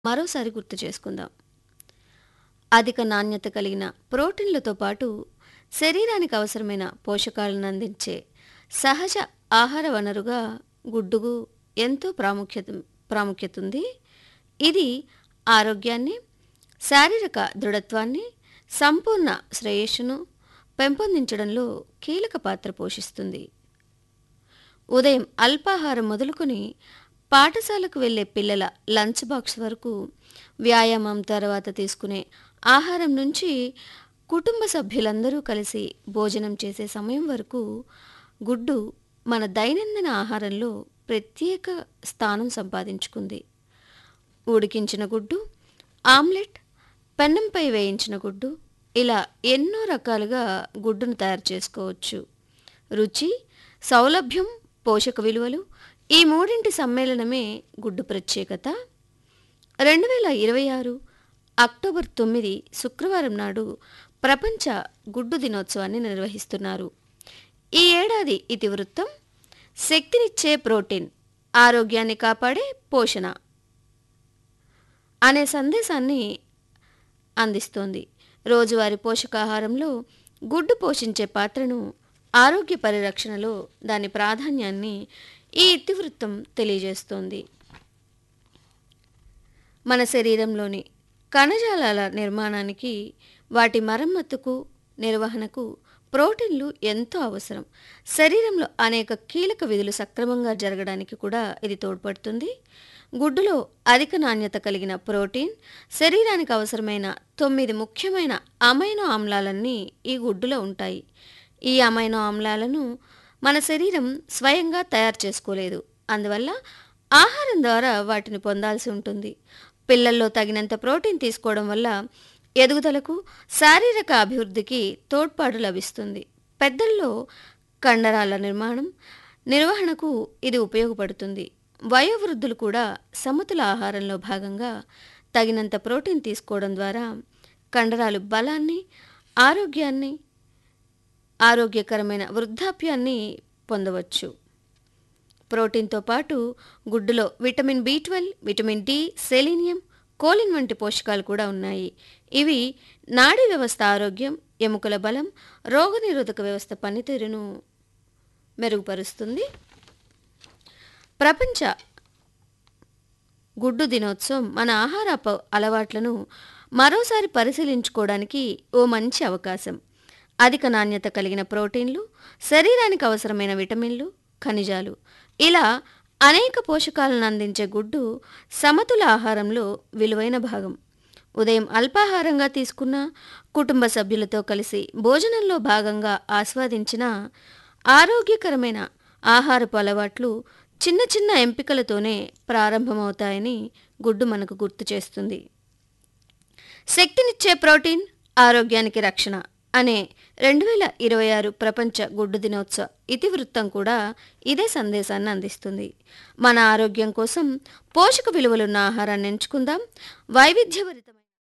మరోసారి గుర్తు చేసుకుందాం అధిక నాణ్యత కలిగిన ప్రోటీన్లతో పాటు శరీరానికి అవసరమైన పోషకాలను అందించే సహజ ఆహార వనరుగా గుడ్డుకు ఎంతో ప్రాముఖ్యత ప్రాముఖ్యత ఉంది ఇది ఆరోగ్యాన్ని శారీరక దృఢత్వాన్ని సంపూర్ణ శ్రేయస్సును పెంపొందించడంలో కీలక పాత్ర పోషిస్తుంది ఉదయం అల్పాహారం మొదలుకొని పాఠశాలకు వెళ్లే పిల్లల లంచ్ బాక్స్ వరకు వ్యాయామం తర్వాత తీసుకునే ఆహారం నుంచి కుటుంబ సభ్యులందరూ కలిసి భోజనం చేసే సమయం వరకు గుడ్డు మన దైనందిన ఆహారంలో ప్రత్యేక స్థానం సంపాదించుకుంది ఉడికించిన గుడ్డు ఆమ్లెట్ పెన్నంపై వేయించిన గుడ్డు ఇలా ఎన్నో రకాలుగా గుడ్డును తయారు చేసుకోవచ్చు రుచి సౌలభ్యం పోషక విలువలు ఈ మూడింటి సమ్మేళనమే గుడ్డు ప్రత్యేకత రెండు వేల ఇరవై ఆరు అక్టోబర్ తొమ్మిది శుక్రవారం నాడు ప్రపంచ గుడ్డు దినోత్సవాన్ని నిర్వహిస్తున్నారు ఈ ఏడాది ఇతివృత్తం శక్తినిచ్చే ప్రోటీన్ ఆరోగ్యాన్ని కాపాడే పోషణ అనే సందేశాన్ని అందిస్తోంది రోజువారీ పోషకాహారంలో గుడ్డు పోషించే పాత్రను ఆరోగ్య పరిరక్షణలో దాని ప్రాధాన్యాన్ని ఈ ఇతివృత్తం తెలియజేస్తోంది మన శరీరంలోని కణజాలాల నిర్మాణానికి వాటి మరమ్మతుకు నిర్వహణకు ప్రోటీన్లు ఎంతో అవసరం శరీరంలో అనేక కీలక విధులు సక్రమంగా జరగడానికి కూడా ఇది తోడ్పడుతుంది గుడ్డులో అధిక నాణ్యత కలిగిన ప్రోటీన్ శరీరానికి అవసరమైన తొమ్మిది ముఖ్యమైన అమైనో ఆమ్లాలన్నీ ఈ గుడ్డులో ఉంటాయి ఈ అమైనో ఆమ్లాలను మన శరీరం స్వయంగా తయారు చేసుకోలేదు అందువల్ల ఆహారం ద్వారా వాటిని పొందాల్సి ఉంటుంది పిల్లల్లో తగినంత ప్రోటీన్ తీసుకోవడం వల్ల ఎదుగుదలకు శారీరక అభివృద్ధికి తోడ్పాటు లభిస్తుంది పెద్దల్లో కండరాల నిర్మాణం నిర్వహణకు ఇది ఉపయోగపడుతుంది వయోవృద్ధులు కూడా సమతుల ఆహారంలో భాగంగా తగినంత ప్రోటీన్ తీసుకోవడం ద్వారా కండరాలు బలాన్ని ఆరోగ్యాన్ని ఆరోగ్యకరమైన వృద్ధాప్యాన్ని పొందవచ్చు ప్రోటీన్తో పాటు గుడ్డులో vitamin B twelve vitamin D selenium choline వంటి పోషకాలు కూడా ఉన్నాయి ఇవి నాడీ వ్యవస్థ ఆరోగ్యం ఎముకల బలం రోగనిరోధక వ్యవస్థ పనితీరును మెరుగుపరుస్తుంది ప్రపంచ గుడ్డు దినోత్సవం మన ఆహార ప- అలవాట్లను మరోసారి పరిశీలించుకోవడానికి ఓ మంచి అవకాశం అధిక నాణ్యత కలిగిన ప్రోటీన్లు శరీరానికి అవసరమైన విటమిన్లు ఖనిజాలు ఇలా అనేక పోషకాలను అందించే గుడ్డు సమతుల ఆహారంలో విలువైన భాగం ఉదయం అల్పాహారంగా తీసుకున్న కుటుంబ సభ్యులతో కలిసి భోజనంలో భాగంగా ఆస్వాదించిన ఆరోగ్యకరమైన ఆహారపు అలవాట్లు చిన్న చిన్న ఎంపికలతోనే ప్రారంభమవుతాయని గుడ్డు మనకు గుర్తు చేస్తుంది శక్తినిచ్చే ప్రోటీన్ ఆరోగ్యానికి రక్షణ అనే రెండు వేల ఇరవై ఆరు ప్రపంచ గుడ్డు దినోత్సవ ఇతివృత్తం కూడా ఇదే సందేశాన్ని అందిస్తుంది మన ఆరోగ్యం కోసం పోషక విలువలున్న ఆహారాన్ని ఎంచుకుందాం వైవిధ్యభరితమైన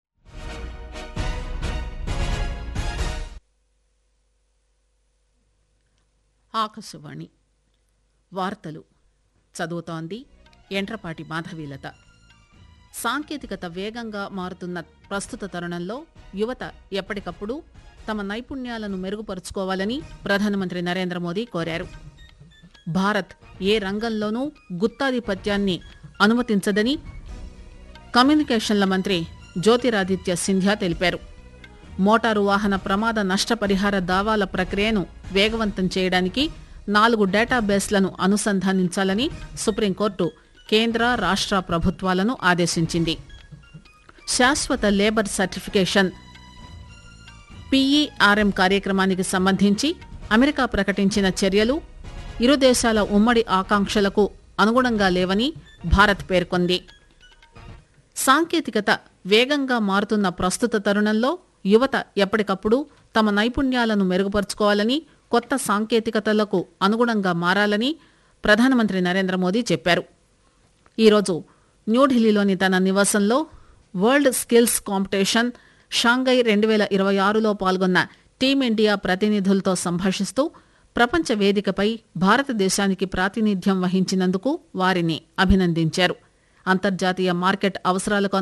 ఆకాశవాణి వార్తలు చదువుతోంది ఎంట్రపాటి మాధవీలత సాంకేతికత వేగంగా మారుతున్న ప్రస్తుత తరుణంలో యువత ఎప్పటికప్పుడు తమ నైపుణ్యాలను మెరుగుపరుచుకోవాలని ప్రధానమంత్రి నరేంద్ర మోదీ కోరారు భారత్ ఏ రంగంలోనూ గుత్తాధిపత్యాన్ని అనుమతించదని కమ్యూనికేషన్ల మంత్రి జ్యోతిరాదిత్య సింధ్యా తెలిపారు మోటారు వాహన ప్రమాద నష్టపరిహార దావాల ప్రక్రియను వేగవంతం చేయడానికి నాలుగు డేటాబేస్లను అనుసంధానించాలని సుప్రీంకోర్టు కేంద్ర రాష్ట్ర ప్రభుత్వాలను ఆదేశించింది శాశ్వత లేబర్ సర్టిఫికేషన్ పీఈఆర్ఎం కార్యక్రమానికి సంబంధించి అమెరికా ప్రకటించిన చర్యలు ఇరు దేశాల ఉమ్మడి ఆకాంక్షలకు అనుగుణంగా లేవని భారత్ పేర్కొంది సాంకేతికత వేగంగా మారుతున్న ప్రస్తుత తరుణంలో యువత ఎప్పటికప్పుడు తమ నైపుణ్యాలను మెరుగుపరుచుకోవాలని కొత్త సాంకేతికతలకు అనుగుణంగా మారాలని ప్రధానమంత్రి నరేంద్ర మోదీ చెప్పారు ఈరోజు న్యూఢిల్లీలోని తన నివాసంలో వరల్డ్ స్కిల్స్ కాంపిటీషన్ షాంఘై రెండు వేల ఇరవై ఆరులో పాల్గొన్న టీమిండియా ప్రతినిధులతో సంభాషిస్తూ ప్రపంచ వేదికపై భారతదేశానికి ప్రాతినిధ్యం వహించినందుకు వారిని అభినందించారు అంతర్జాతీయ మార్కెట్ అవసరాలకు